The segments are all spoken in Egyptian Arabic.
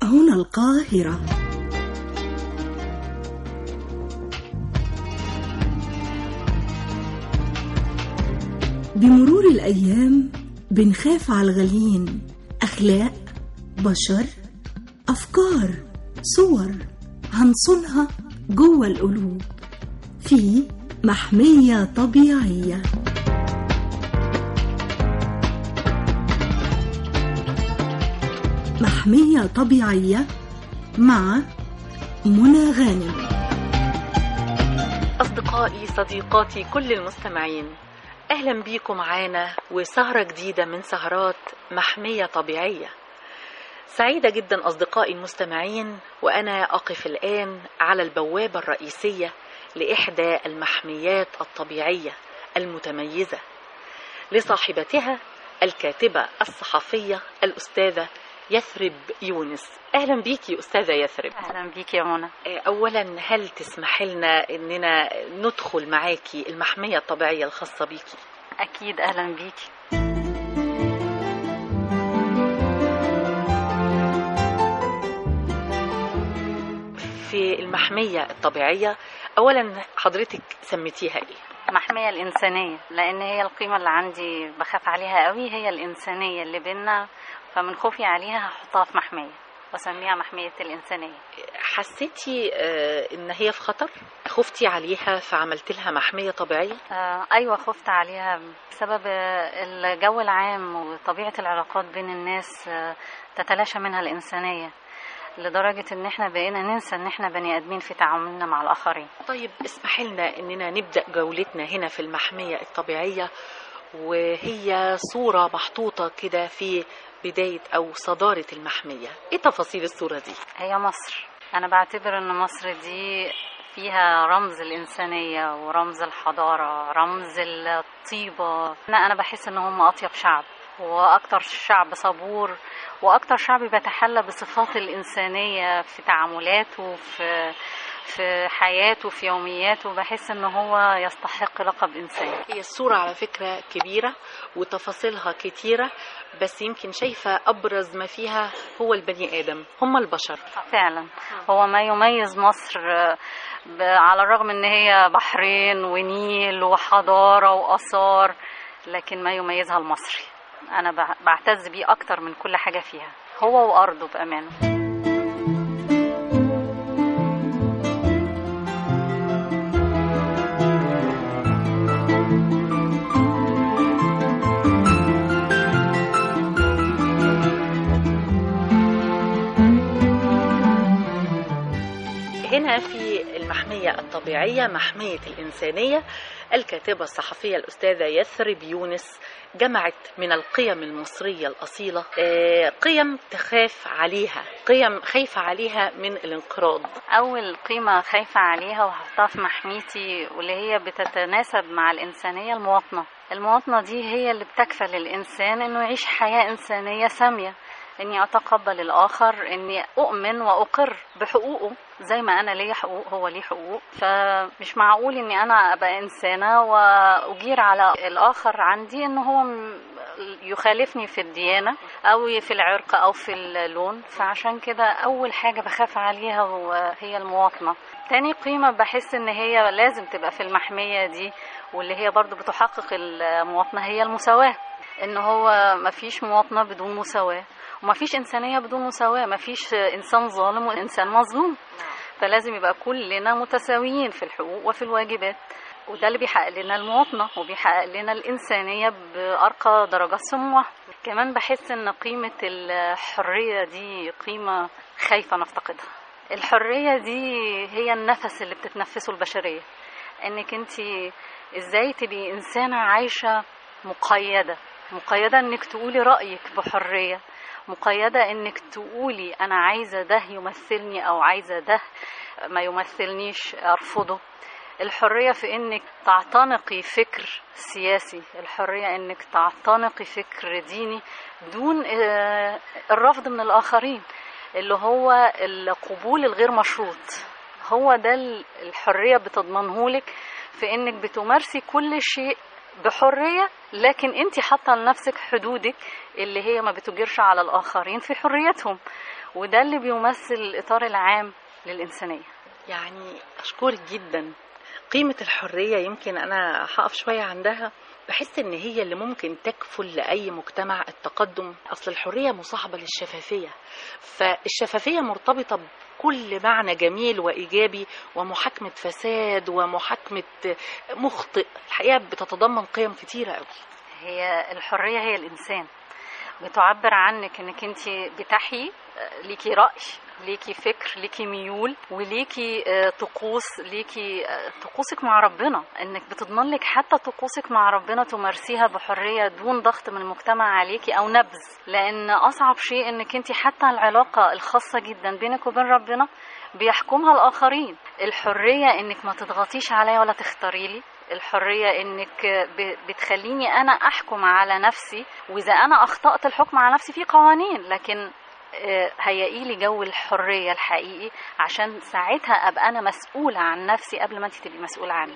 هنا القاهرة بمرور الأيام بنخاف على الغاليين أخلاق بشر أفكار صور هنصونها جوه القلوب في محمية طبيعية محمية طبيعية مع منى غانم أصدقائي صديقاتي كل المستمعين أهلا بيكم معانا وسهرة جديدة من سهرات محمية طبيعية سعيدة جدا أصدقائي المستمعين وأنا أقف الآن على البوابة الرئيسية لإحدى المحميات الطبيعية المتميزة لصاحبتها الكاتبة الصحفية الأستاذة يثرب يونس أهلا بيكي أستاذة يثرب اهلا بيك يا منى أولا هل تسمح لنا أننا ندخل معاكي المحمية الطبيعية الخاصة بيكي اكيد اهلا بيكي في المحمية الطبيعية أولا حضرتك سميتيها إيه؟ محمية الإنسانية لأن هي القيمة اللي عندي بخاف عليها قوي هي الإنسانية اللي بينا فمن خوفي عليها هحطها في محمية واسميها محمية الإنسانية حسيتي آه، إن هي في خطر؟ خفتي عليها فعملت لها محمية طبيعية؟ آه أيوة خفت عليها بسبب آه، الجو العام وطبيعة العلاقات بين الناس آه، تتلاشى منها الإنسانية لدرجة إن إحنا بقينا ننسى إن إحنا بني آدمين في تعاملنا مع الآخرين طيب اسمح لنا إننا نبدأ جولتنا هنا في المحمية الطبيعية وهي صورة محطوطة كده في بداية أو صدارة المحمية إيه تفاصيل الصورة دي؟ هي مصر أنا بعتبر إن مصر دي فيها رمز الإنسانية ورمز الحضارة رمز الطيبة أنا أنا بحس إن هم أطيب شعب وأكتر شعب صبور وأكتر شعب بيتحلى بصفات الإنسانية في تعاملاته في في حياته في يومياته بحس إن هو يستحق لقب إنسان هي الصورة على فكرة كبيرة وتفاصيلها كتيرة بس يمكن شايفة أبرز ما فيها هو البني آدم هم البشر فعلا هو ما يميز مصر آه، ب- على الرغم ان هي بحرين ونيل وحضارة وآثار لكن ما يميزها المصري انا بع- بعتز بيه اكتر من كل حاجة فيها هو وارضه بامانه هنا في المحمية الطبيعية محمية الإنسانية الكاتبة الصحفية الأستاذة يثرب يونس جمعت من القيم المصرية الأصيلة آه، قيم تخاف عليها قيم خايفة عليها من الانقراض اول قيمة خايفة عليها وهحطها في محميتي واللي هي بتتناسب مع الانسانية المواطنة المواطنة دي هي اللي بتكفل الانسان انه يعيش حياة انسانية سامية اني اتقبل الاخر اني اؤمن واقر بحقوقه زي ما انا ليا حقوق هو ليه حقوق فمش معقول اني انا ابقى انسانه واجير على الاخر عندي ان هو م- يخالفني في الديانه او في العرق او في اللون فعشان كده اول حاجه بخاف عليها هو- هي المواطنه تاني قيمه بحس ان هي لازم تبقى في المحميه دي واللي هي برضو بتحقق المواطنه هي المساواه ان هو مفيش مواطنه بدون مساواه ومفيش إنسانية بدون مساواة مفيش إنسان ظالم وإنسان مظلوم فلازم يبقى كلنا متساويين في الحقوق وفي الواجبات وده اللي بيحقق لنا المواطنة وبيحقق لنا الإنسانية بأرقى درجات سموها كمان بحس إن قيمة الحرية دي قيمة خايفة نفتقدها الحرية دي هي النفس اللي بتتنفسه البشرية انك انت ازاي تبقي انسانة عايشة مقيدة مقيدة انك تقولي رأيك بحرية مقيدة انك تقولي انا عايزة ده يمثلني او عايزة ده ما يمثلنيش ارفضه الحرية في انك تعتنقي فكر سياسي الحرية انك تعتنقي فكر ديني دون آه، الرفض من الاخرين اللي هو القبول الغير مشروط هو ده ال- الحرية بتضمنهولك في انك بتمارسي كل شيء بحرية لكن انت حاطة لنفسك حدودك اللي هي ما بتجرش على الآخرين في حريتهم وده اللي بيمثل الإطار العام للإنسانية يعني أشكرك جدا قيمة الحرية يمكن أنا هقف شوية عندها بحس إن هي اللي ممكن تكفل لأي مجتمع التقدم أصل الحرية مصاحبة للشفافية فالشفافية مرتبطة بكل معنى جميل وإيجابي ومحاكمة فساد ومحاكمة مخطئ الحقيقة بتتضمن قيم كتيرة قوي هي الحرية هي الإنسان بتعبر عنك انك انت بتحيي ليكي رأي ليكي فكر ليكي ميول وليكي آه، طقوس ليكي آه، طقوسك مع ربنا انك بتضمن لك حتى طقوسك مع ربنا تمارسيها بحرية دون ضغط من المجتمع عليكي او نبذ لان اصعب شيء انك انت حتى العلاقة الخاصة جدا بينك وبين ربنا بيحكمها الاخرين الحرية انك ما تضغطيش عليا ولا تختاري لي الحرية انك ب- بتخليني انا احكم على نفسي واذا انا اخطأت الحكم على نفسي في قوانين لكن آه، هيئي لي جو الحرية الحقيقي عشان ساعتها ابقى انا مسؤولة عن نفسي قبل ما انت تبقي مسؤولة عني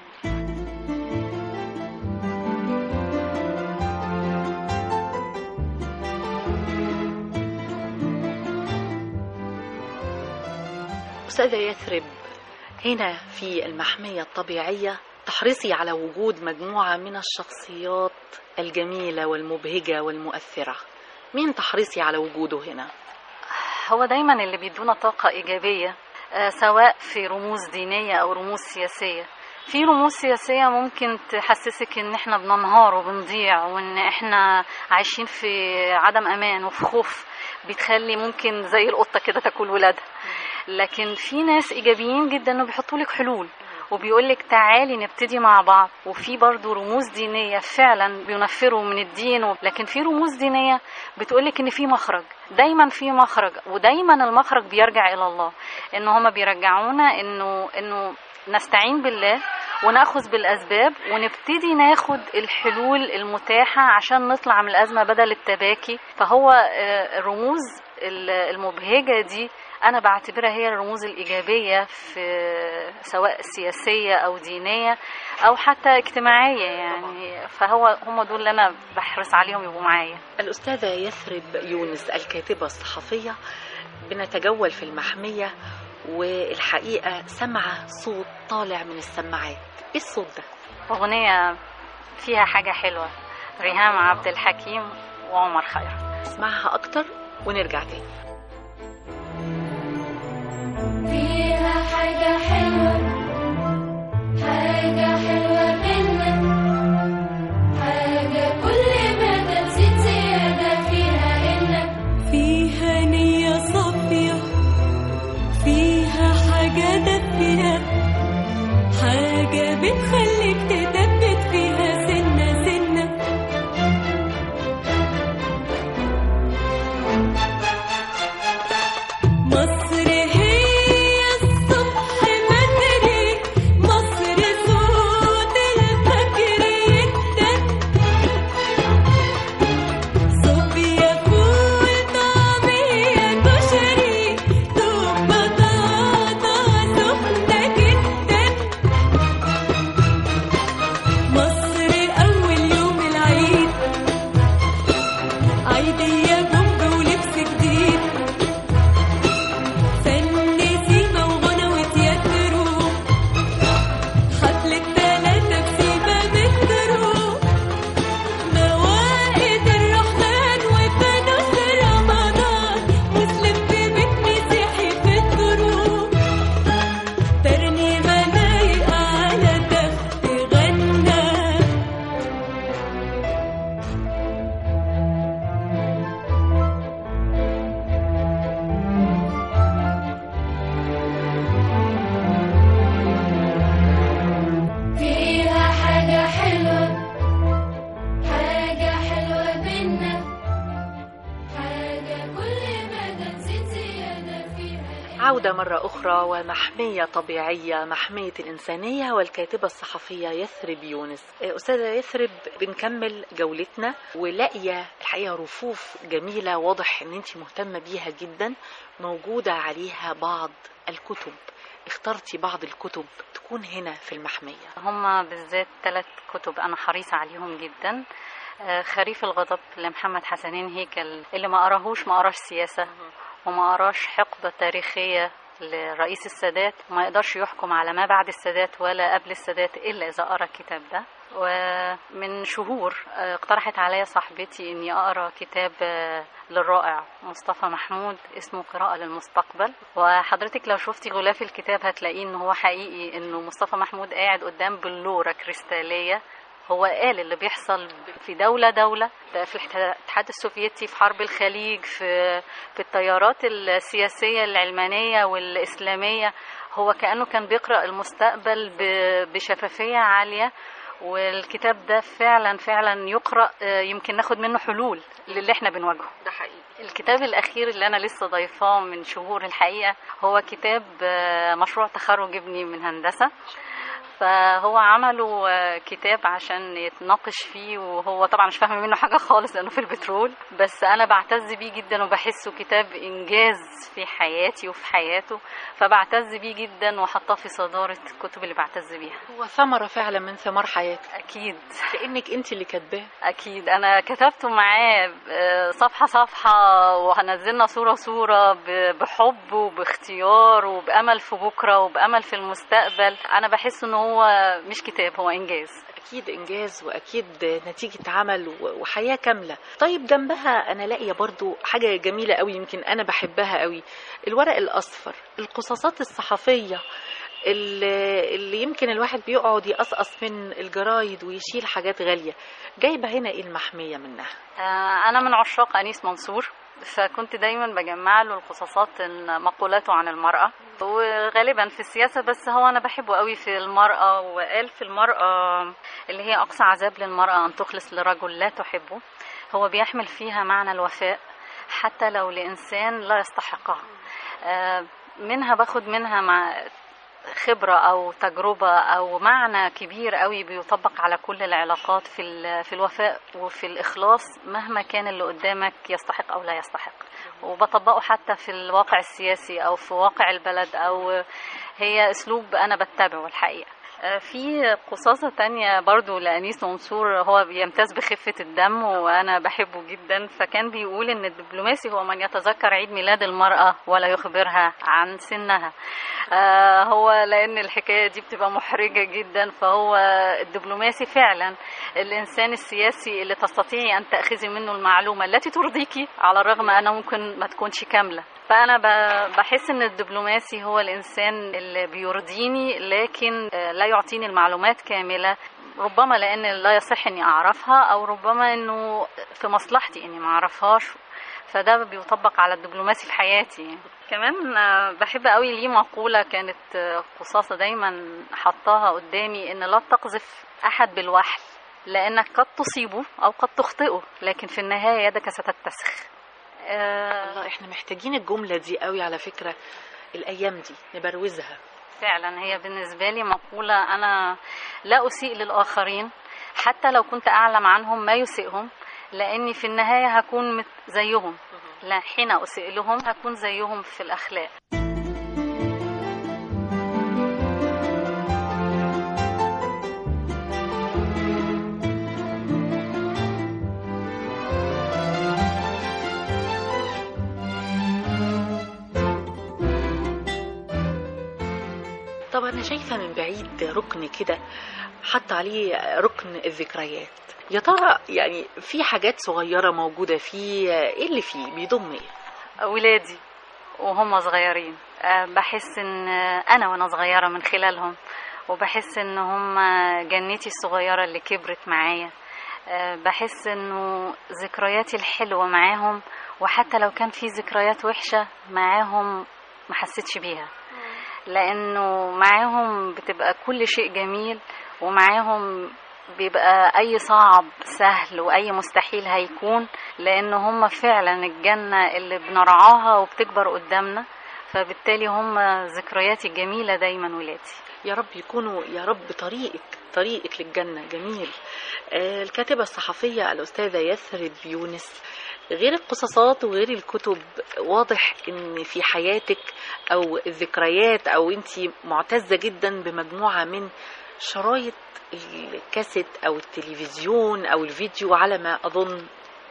أستاذة يثرب هنا في المحمية الطبيعية تحرصي على وجود مجموعة من الشخصيات الجميلة والمبهجة والمؤثرة مين تحرصي على وجوده هنا؟ هو دايما اللي بيدونا طاقة إيجابية آه، سواء في رموز دينية أو رموز سياسية في رموز سياسية ممكن تحسسك ان احنا بننهار وبنضيع وان احنا عايشين في عدم امان وفي خوف بتخلي ممكن زي القطة كده تاكل ولادها لكن في ناس ايجابيين جدا انه بيحطوا لك حلول وبيقول لك تعالي نبتدي مع بعض وفي برضو رموز دينية فعلا بينفروا من الدين و... لكن في رموز دينية بتقول لك ان في مخرج دايما في مخرج ودايما المخرج بيرجع الى الله ان هما بيرجعونا انه انه نستعين بالله وناخذ بالاسباب ونبتدي ناخد الحلول المتاحه عشان نطلع من الازمه بدل التباكي فهو آه، الرموز ال- المبهجه دي انا بعتبرها هي الرموز الايجابيه في سواء سياسيه او دينيه او حتى اجتماعيه يعني فهو هم دول اللي انا بحرص عليهم يبقوا معايا الأستاذة يثرب يونس الكاتبة الصحفية بنتجول في المحمية والحقيقة سمع صوت طالع من السماعات إيه الصوت ده؟ اغنيه فيها حاجه حلوه ريهام عبد الحكيم وعمر خيرت اسمعها أكتر ونرجع تاني فيها حاجة حلوة حاجة حلوة منا حاجة كل ما تزيد زيادة فيها إنك فيها نية صافية فيها حاجة دافية حاجة بتخليك تثبت فيها سنة سنة مصر هي الصبح بدري مصر صوت الفجر يدك صوبيا فول طعمية كشري دوب بطاطا سخنة جدا مصر أول يوم العيد عيدية بومب ولبس جديد فن سيما وغنى وتياترو حفلة تلاتة بسيما مترو موائد الرحمن وفانوس رمضان مسلم في بيت مسيحي في الدروب ترنيمة لايقة على تخت غنى فيها حاجة حلوة حاجة حلوة بينا حاجة كل ما تزيد زيادة فيها عودة مرة أخرى ومحمية طبيعية محمية الإنسانية والكاتبة الصحفية يثرب يونس أستاذة يثرب بنكمل جولتنا ولاقية الحقيقة رفوف جميلة واضح إن أنت مهتمة بيها جدا موجودة عليها بعض الكتب اخترتي بعض الكتب تكون هنا في المحمية هما بالذات ثلاث كتب انا حريصه عليهم جدا آه، خريف الغضب لمحمد حسنين هيكل اللي ما قراهوش ما قراش سياسه وما قراش حقبة تاريخية لرئيس السادات وما يقدرش يحكم على ما بعد السادات ولا قبل السادات إلا إذا قرأ الكتاب ده ومن شهور آه، اقترحت عليا صاحبتي اني اقرا كتاب آه، للرائع مصطفى محمود اسمه قراءة للمستقبل وحضرتك لو شفتي غلاف الكتاب هتلاقيه ان هو حقيقي انه مصطفى محمود قاعد قدام بلورة كريستالية هو قال اللي بيحصل في دولة دولة في الاتحاد السوفيتي في حرب الخليج في في التيارات السياسية العلمانية والإسلامية هو كأنه كان بيقرأ المستقبل ب- بشفافية عالية والكتاب ده فعلا فعلا يقرأ آه، يمكن ناخد منه حلول للي احنا بنواجهه ده حقيقي الكتاب الأخير اللي أنا لسه ضايفاه من شهور الحقيقة هو كتاب آه، مشروع تخرج ابني من هندسة فهو عملوا آه، كتاب عشان يتناقش فيه وهو طبعا مش فاهمه منه حاجه خالص لانه في البترول بس انا بعتز بيه جدا وبحسه كتاب انجاز في حياتي وفي حياته فبعتز بيه جدا وحطاه في صداره الكتب اللي بعتز بيها هو ثمرة فعلا من ثمار حياتك اكيد كأنك انت اللي كاتباه اكيد انا كتبته معاه آه، صفحه صفحه وهنزلنا صوره صوره ب- بحب وباختيار وبامل في بكره وبامل في المستقبل انا بحس ان هو مش كتاب هو انجاز اكيد انجاز واكيد نتيجه عمل و- وحياه كامله طيب جنبها انا لاقيه برضو حاجه جميله قوي يمكن انا بحبها قوي الورق الاصفر القصاصات الصحفيه اللي, اللي يمكن الواحد بيقعد يقصقص من الجرايد ويشيل حاجات غاليه جايبه هنا ايه المحميه منها آه، انا من عشاق انيس منصور فكنت دايما بجمع له القصاصات إن مقولاته عن المرأة وغالبا في السياسة بس هو أنا بحبه قوي في المرأة وقال في المرأة اللي هي أقصى عذاب للمرأة أن تخلص لرجل لا تحبه هو بيحمل فيها معنى الوفاء حتى لو لإنسان لا يستحقها آه، منها باخد منها مع خبرة أو تجربة أو معنى كبير قوي بيطبق على كل العلاقات في ال- في الوفاء وفي الإخلاص مهما كان اللي قدامك يستحق أو لا يستحق وبطبقه حتى في الواقع السياسي أو في واقع البلد أو هي أسلوب أنا بتبعه الحقيقة آه، في قصاصة تانية برضو لأنيس منصور هو بيمتاز بخفة الدم وأنا بحبه جدا فكان بيقول إن الدبلوماسي هو من يتذكر عيد ميلاد المرأة ولا يخبرها عن سنها آه، هو لأن الحكاية دي بتبقى محرجة جدا فهو الدبلوماسي فعلا الإنسان السياسي اللي تستطيعي أن تأخذي منه المعلومة التي ترضيكي على الرغم أنها ممكن ما تكونش كاملة فأنا ب- بحس إن الدبلوماسي هو الإنسان اللي بيرضيني لكن آه، لا يعطيني المعلومات كاملة ربما لأن لا يصح إني أعرفها أو ربما إنه في مصلحتي إني ما أعرفهاش فده بيطبق على الدبلوماسي في حياتي كمان آه، بحب قوي ليه مقولة كانت آه، قصاصة دايما حطاها قدامي إن لا تقذف أحد بالوحل لأنك قد تصيبه أو قد تخطئه لكن في النهاية يدك ستتسخ آه، الله احنا محتاجين الجمله دي قوي على فكره الايام دي نبروزها فعلا هي بالنسبة لي مقولة أنا لا أسيء للآخرين حتى لو كنت أعلم عنهم ما يسيئهم لأني في النهاية هكون مت- زيهم لا حين أسيء لهم هكون زيهم في الأخلاق طب انا شايفه من بعيد ركن كده حط عليه ركن الذكريات يا ترى يعني في حاجات صغيره موجوده فيه ايه اللي فيه بيضم ايه ولادي وهم صغيرين آه، بحس ان آه، انا وانا صغيره من خلالهم وبحس ان هم جنتي الصغيره اللي كبرت معايا آه، بحس انه ذكرياتي الحلوه معاهم وحتى لو كان في ذكريات وحشه معاهم ما حسيتش بيها لانه معاهم بتبقى كل شيء جميل ومعاهم بيبقى اي صعب سهل واي مستحيل هيكون لان هم فعلا الجنه اللي بنرعاها وبتكبر قدامنا فبالتالي هم ذكرياتي الجميله دايما ولادي يا رب يكونوا يا رب طريقك طريقك للجنة جميل آه، الكاتبة الصحفية الأستاذة يثرب يونس غير القصصات وغير الكتب واضح ان في حياتك او الذكريات او انت معتزة جدا بمجموعة من شرايط الكاسيت او التلفزيون او الفيديو على ما اظن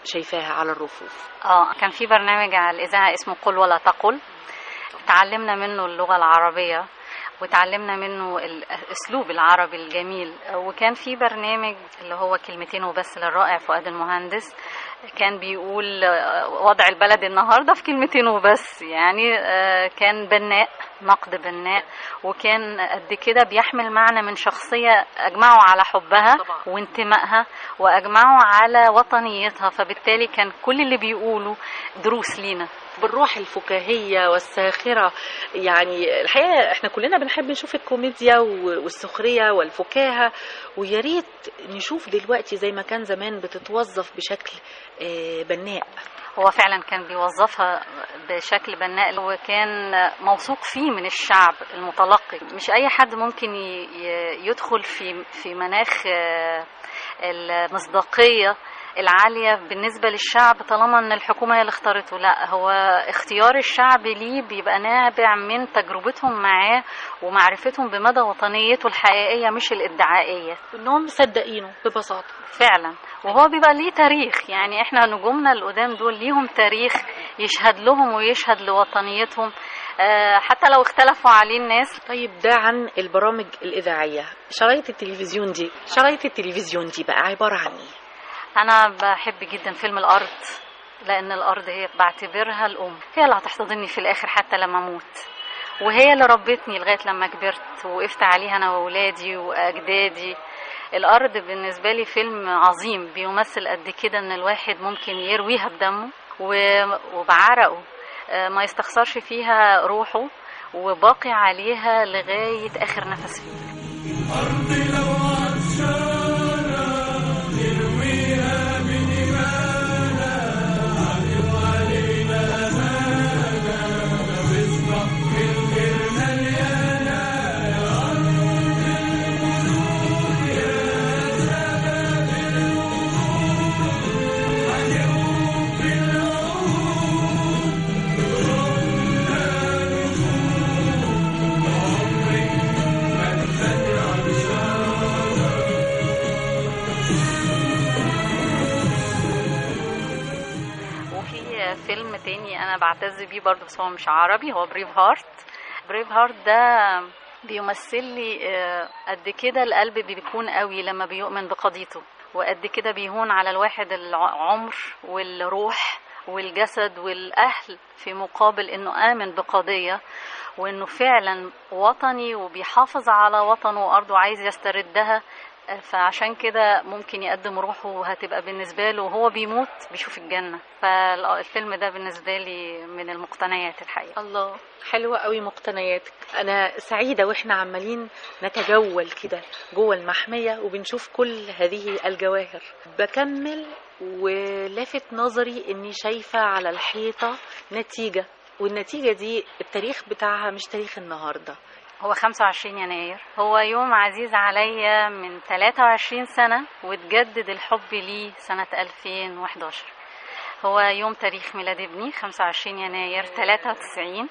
شايفاها على الرفوف اه كان في برنامج على الإذاعة اسمه قل ولا تقل تعلمنا منه اللغة العربية وتعلمنا منه الأسلوب العربي الجميل وكان في برنامج اللي هو كلمتين وبس للرائع فؤاد المهندس كان بيقول آه، وضع البلد النهارده في كلمتين وبس يعني آه، كان بناء نقد بناء وكان قد كده بيحمل معنى من شخصية أجمعوا على حبها طبعا. وانتمائها وأجمعوا على وطنيتها فبالتالي كان كل اللي بيقوله دروس لينا بالروح الفكاهية والساخرة يعني الحقيقة احنا كلنا بنحب نشوف الكوميديا و- والسخرية والفكاهة ويا ريت نشوف دلوقتي زي ما كان زمان بتتوظف بشكل آه، بناء هو فعلا كان بيوظفها بشكل بناء وكان موثوق فيه من الشعب المتلقي مش اي حد ممكن ي- ي- يدخل في في مناخ آه، المصداقيه العالية بالنسبة للشعب طالما ان الحكومة هي اللي اختارته لا هو اختيار الشعب ليه بيبقى نابع من تجربتهم معاه ومعرفتهم بمدى وطنيته الحقيقية مش الادعائية وانهم مصدقينه ببساطة فعلا وهو بيبقى ليه تاريخ يعني احنا نجومنا القدام دول ليهم تاريخ يشهد لهم ويشهد لوطنيتهم آه، حتى لو اختلفوا عليه الناس طيب ده عن البرامج الإذاعية شرايط التلفزيون دي شرايط التلفزيون دي بقى عبارة عن ايه؟ انا بحب جدا فيلم الارض لان الارض هي بعتبرها الام هي اللي هتحتضني في الاخر حتى لما اموت وهي اللي ربتني لغايه لما كبرت وقفت عليها انا واولادي واجدادي الارض بالنسبه لي فيلم عظيم بيمثل قد كده ان الواحد ممكن يرويها بدمه و- وبعرقه آه، ما يستخسرش فيها روحه وباقي عليها لغايه اخر نفس فيها وفي فيلم تاني انا بعتز بيه برضه بس هو مش عربي هو بريف هارت بريف هارت ده بيمثل لي آه، قد كده القلب بيكون قوي لما بيؤمن بقضيته وقد كده بيهون على الواحد العمر والروح والجسد والاهل في مقابل انه امن بقضيه وانه فعلا وطني وبيحافظ على وطنه وارضه وعايز يستردها فعشان كده ممكن يقدم روحه وهتبقى بالنسبة له وهو بيموت بيشوف الجنة فالفيلم ده بالنسبة لي من المقتنيات الحقيقة الله حلوة قوي مقتنياتك أنا سعيدة وإحنا عمالين نتجول كده جوه المحمية وبنشوف كل هذه الجواهر بكمل ولافت نظري إني شايفة على الحيطة نتيجة والنتيجة دي التاريخ بتاعها مش تاريخ النهاردة هو 25 يناير هو يوم عزيز عليا من 23 سنة وتجدد الحب ليه سنة 2011 هو يوم تاريخ ميلاد ابني 25 يناير 93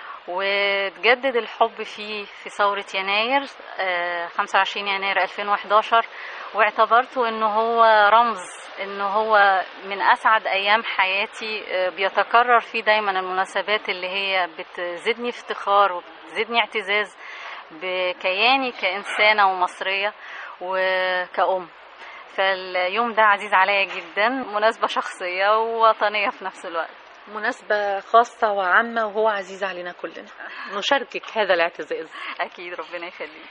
وتجدد الحب فيه في ثورة يناير آه، 25 يناير 2011 واعتبرته انه هو رمز انه هو من اسعد ايام حياتي آه، بيتكرر فيه دايما المناسبات اللي هي بتزيدني افتخار وبتزيدني اعتزاز بكياني كإنسانة ومصرية وكأم فاليوم ده عزيز عليا جدا مناسبة شخصية ووطنية في نفس الوقت مناسبة خاصة وعامة وهو عزيز علينا كلنا نشاركك هذا الاعتزاز أكيد ربنا يخليك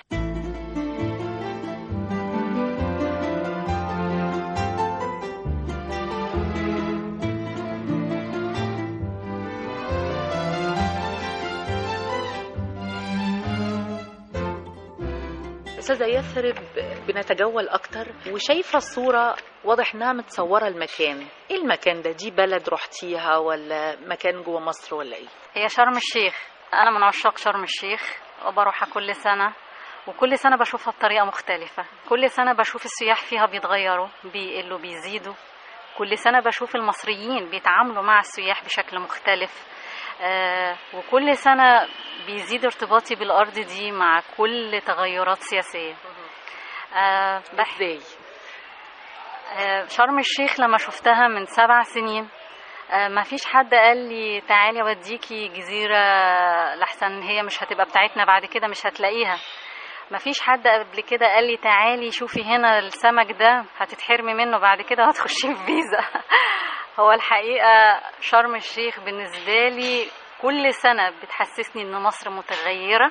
أستاذة يثرب بنتجول أكتر وشايفة الصورة واضح إنها متصورة المكان إيه المكان ده دي بلد رحتيها ولا مكان جوه مصر ولا إيه هي شرم الشيخ أنا من عشاق شرم الشيخ وبروحها كل سنة وكل سنة بشوفها بطريقة مختلفة كل سنة بشوف السياح فيها بيتغيروا بيقلوا بيزيدوا كل سنة بشوف المصريين بيتعاملوا مع السياح بشكل مختلف آه وكل سنة بيزيد ارتباطي بالأرض دي مع كل تغيرات سياسية آه بح- إزاي آه، شرم الشيخ لما شفتها من سبع سنين آه، ما فيش حد قال لي تعالي اوديكي جزيرة لحسن هي مش هتبقى بتاعتنا بعد كده مش هتلاقيها ما فيش حد قبل كده قال لي تعالي شوفي هنا السمك ده هتتحرمي منه بعد كده هتخشي في فيزا هو الحقيقة شرم الشيخ بالنسبة لي كل سنة بتحسسني ان مصر متغيرة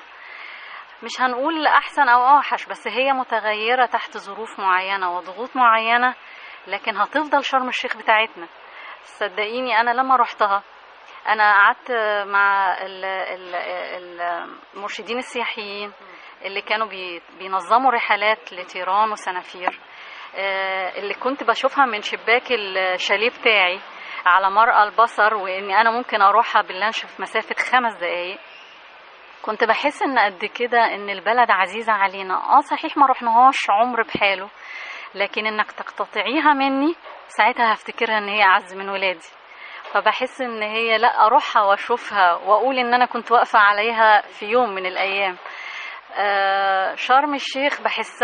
مش هنقول احسن او اوحش بس هي متغيرة تحت ظروف معينة وضغوط معينة لكن هتفضل شرم الشيخ بتاعتنا صدقيني انا لما رحتها انا قعدت مع ال- ال- ال- المرشدين السياحيين اللي كانوا بي- بينظموا رحلات لتيران وسنافير آه، اللي كنت بشوفها من شباك الشاليه بتاعي على مرأى البصر واني انا ممكن اروحها باللانش في مسافة خمس دقايق كنت بحس ان قد كده ان البلد عزيزة علينا اه صحيح ما رحناهاش عمر بحاله لكن انك تقتطعيها مني ساعتها هفتكرها ان هي اعز من ولادي فبحس ان هي لا اروحها واشوفها واقول ان انا كنت واقفة عليها في يوم من الايام آه، شرم الشيخ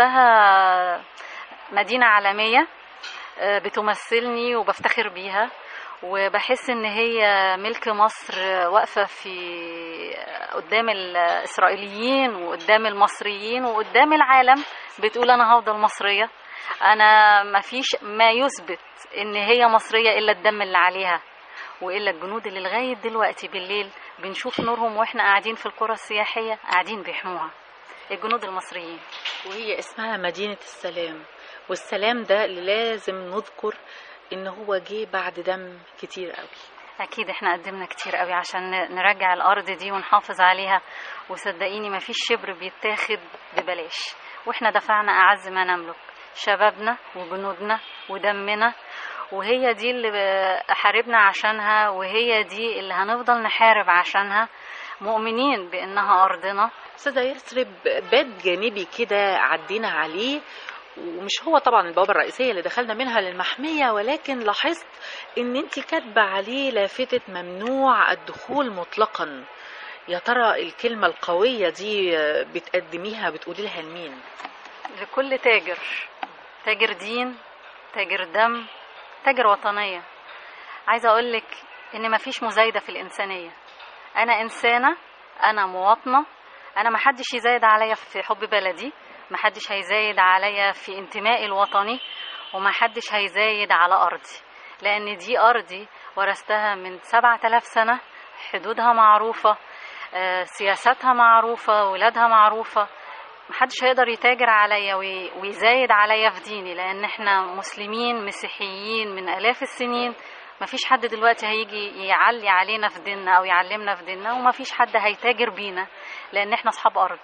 بحسها مدينة عالمية آه، بتمثلني وبفتخر بيها وبحس ان هي ملك مصر آه، واقفة في آه، قدام الاسرائيليين وقدام المصريين وقدام العالم بتقول انا هفضل مصرية انا مفيش ما يثبت ان هي مصرية الا الدم اللي عليها والا الجنود اللي لغايه دلوقتي بالليل بنشوف نورهم واحنا قاعدين في القرى السياحيه قاعدين بيحموها الجنود المصريين وهي اسمها مدينة السلام والسلام ده اللي لازم نذكر ان هو جه بعد دم كتير قوي اكيد احنا قدمنا كتير قوي عشان ن- نرجع الارض دي ونحافظ عليها وصدقيني ما فيش شبر بيتاخد ببلاش واحنا دفعنا اعز ما نملك شبابنا وجنودنا ودمنا وهي دي اللي ب- حاربنا عشانها وهي دي اللي هنفضل نحارب عشانها مؤمنين بانها ارضنا استاذة يسرب باب جانبي كده عدينا عليه ومش هو طبعا البوابة الرئيسية اللي دخلنا منها للمحمية ولكن لاحظت ان انت كاتبة عليه لافتة ممنوع الدخول مطلقا يا ترى الكلمة القوية دي بتقدميها بتقولي لها لمين لكل تاجر تاجر دين تاجر دم تاجر وطنية عايزة أقولك إن مفيش مزايدة في الإنسانية أنا إنسانة أنا مواطنة أنا محدش يزايد عليا في حب بلدي محدش هيزايد عليا في انتمائي الوطني ومحدش هيزايد على أرضي لأن دي أرضي ورثتها من سبعة آلاف سنة حدودها معروفة آه، سياساتها معروفة ولادها معروفة محدش هيقدر يتاجر عليا وي- ويزايد عليا في ديني لان احنا مسلمين مسيحيين من الاف السنين مفيش حد دلوقتي هيجي يعلي علينا في ديننا او يعلمنا في ديننا ومفيش حد هيتاجر بينا لان احنا اصحاب ارض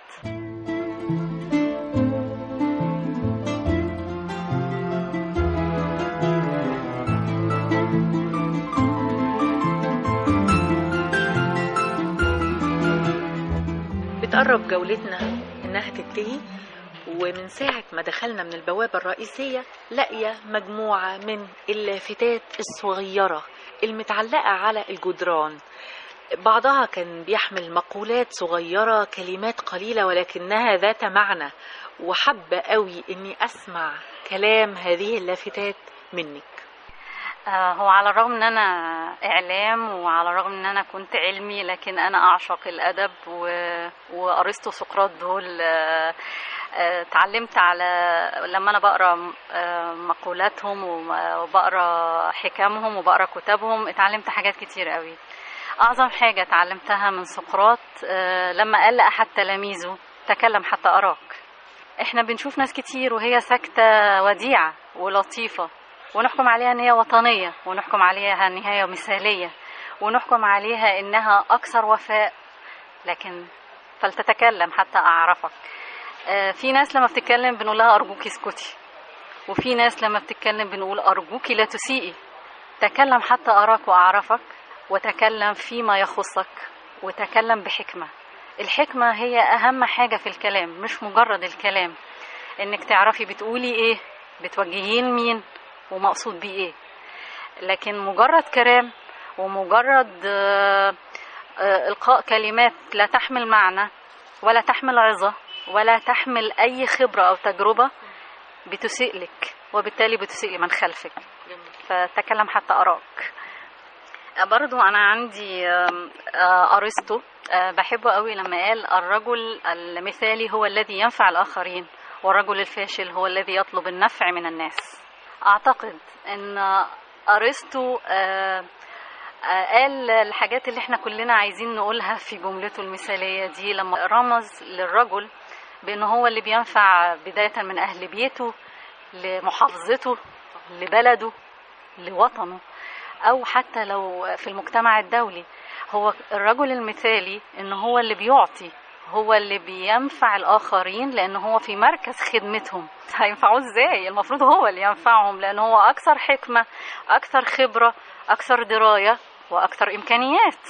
بتقرب جولتنا انها تنتهي ومن ساعة ما دخلنا من البوابة الرئيسية لاقية مجموعة من اللافتات الصغيرة المتعلقة على الجدران بعضها كان بيحمل مقولات صغيرة كلمات قليلة ولكنها ذات معنى وحابة قوي اني اسمع كلام هذه اللافتات منك آه، هو على الرغم ان انا اعلام وعلى الرغم ان انا كنت علمي لكن انا اعشق الادب و... وارسطو وسقراط دول آه، آه، اتعلمت على لما انا بقرا آه، مقولاتهم وم- وبقرا حكمهم وبقرا كتابهم اتعلمت حاجات كتير قوي اعظم حاجه اتعلمتها من سقراط آه، لما قال لاحد تلاميذه تكلم حتى اراك احنا بنشوف ناس كتير وهي ساكته وديعه ولطيفه ونحكم عليها ان هي وطنيه ونحكم عليها ان هي مثاليه ونحكم عليها انها اكثر وفاء لكن فلتتكلم حتى اعرفك آه، في ناس لما بتتكلم بنقول لها ارجوكي اسكتي وفي ناس لما بتتكلم بنقول ارجوكي لا تسيئي تكلم حتى اراك واعرفك وتكلم فيما يخصك وتكلم بحكمه الحكمه هي اهم حاجه في الكلام مش مجرد الكلام انك تعرفي بتقولي ايه بتوجهين مين ومقصود بيه ايه لكن مجرد كلام ومجرد آه، آه، القاء كلمات لا تحمل معنى ولا تحمل عظه ولا تحمل اي خبره او تجربه بتسيء لك وبالتالي بتسيء لمن خلفك فتكلم حتى أراك برضو أنا عندي آم، آه، أرسطو آه، بحبه قوي لما قال الرجل المثالي هو الذي ينفع الآخرين والرجل الفاشل هو الذي يطلب النفع من الناس أعتقد أن أرسطو آه، آه، قال الحاجات اللي احنا كلنا عايزين نقولها في جملته المثالية دي لما رمز للرجل بأنه هو اللي بينفع بداية من أهل بيته لمحافظته لبلده لوطنه أو حتى لو في المجتمع الدولي هو الرجل المثالي إن هو اللي بيعطي هو اللي بينفع الآخرين لأن هو في مركز خدمتهم هينفعوه إزاي المفروض هو اللي ينفعهم لأن هو أكثر حكمة أكثر خبرة أكثر دراية وأكثر إمكانيات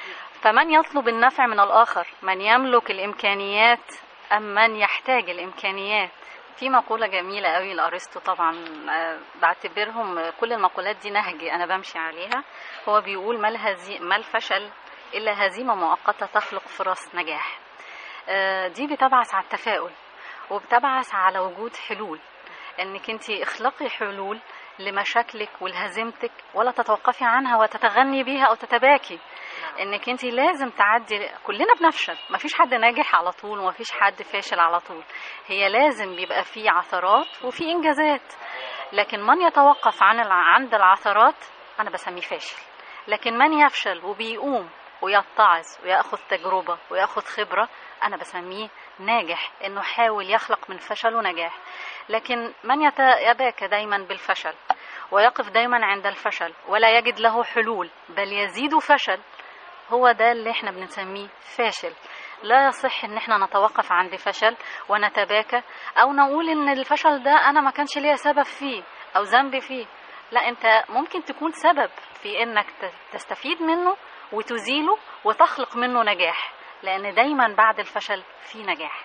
فمن يطلب النفع من الآخر من يملك الإمكانيات أم من يحتاج الإمكانيات في مقولة جميلة قوي لأرسطو طبعا آه، بعتبرهم كل المقولات دي نهجي أنا بمشي عليها هو بيقول ما, الهزي ما الفشل إلا هزيمة مؤقتة تخلق فرص نجاح آه، دي بتبعث على التفاؤل وبتبعث على وجود حلول انك انت اخلقي حلول لمشاكلك ولهزيمتك ولا تتوقفي عنها وتتغني بيها او تتباكي انك انت لازم تعدي كلنا بنفشل مفيش حد ناجح على طول ومفيش حد فاشل على طول هي لازم بيبقى في عثرات وفي انجازات لكن من يتوقف عن الع- عند العثرات انا بسميه فاشل لكن من يفشل وبيقوم ويتعظ وياخذ تجربه وياخذ خبره انا بسميه ناجح انه حاول يخلق من فشله نجاح لكن من يتباكى دايما بالفشل ويقف دايما عند الفشل ولا يجد له حلول بل يزيد فشل هو ده اللي احنا بنسميه فاشل لا يصح ان احنا نتوقف عند فشل ونتباكى او نقول ان الفشل ده انا ما كانش ليا سبب فيه او ذنبي فيه لا انت ممكن تكون سبب في انك ت- تستفيد منه وتزيله وتخلق منه نجاح لان دايما بعد الفشل في نجاح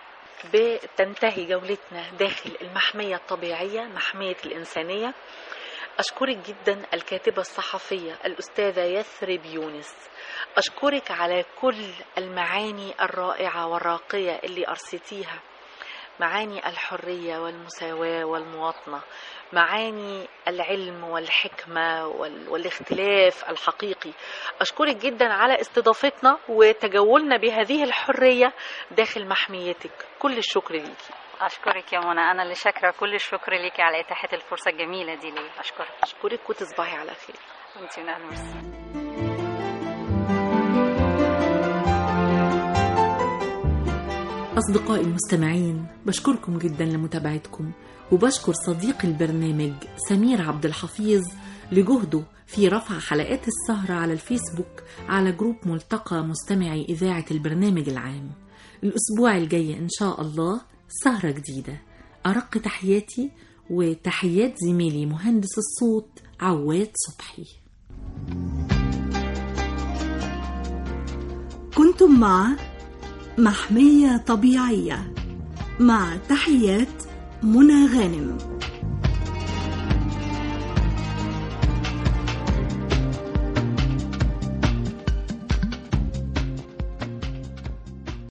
بتنتهي جولتنا داخل المحمية الطبيعية محمية الإنسانية أشكرك جدا الكاتبة الصحفية الأستاذة يثرب يونس أشكرك على كل المعاني الرائعة والراقية اللي أرسلتيها معاني الحرية والمساواة والمواطنة معاني العلم والحكمة وال... والاختلاف الحقيقي أشكرك جدا على استضافتنا وتجولنا بهذه الحرية داخل محميتك كل الشكر ليكي اشكرك يا منى انا اللي شاكره كل الشكر ليكي على اتاحه الفرصه الجميله دي لي اشكرك أشكرك وتصبحي على خير انت من اهل ميرسي أصدقائي المستمعين بشكركم جدا لمتابعتكم وبشكر صديق البرنامج سمير عبد الحفيظ لجهده في رفع حلقات السهرة على الفيسبوك على جروب ملتقى مستمعي إذاعة البرنامج العام الأسبوع الجاي إن شاء الله سهرة جديدة أرق تحياتي وتحيات زميلي مهندس الصوت عواد صبحي كنتم مع محمية طبيعية مع تحيات منى غانم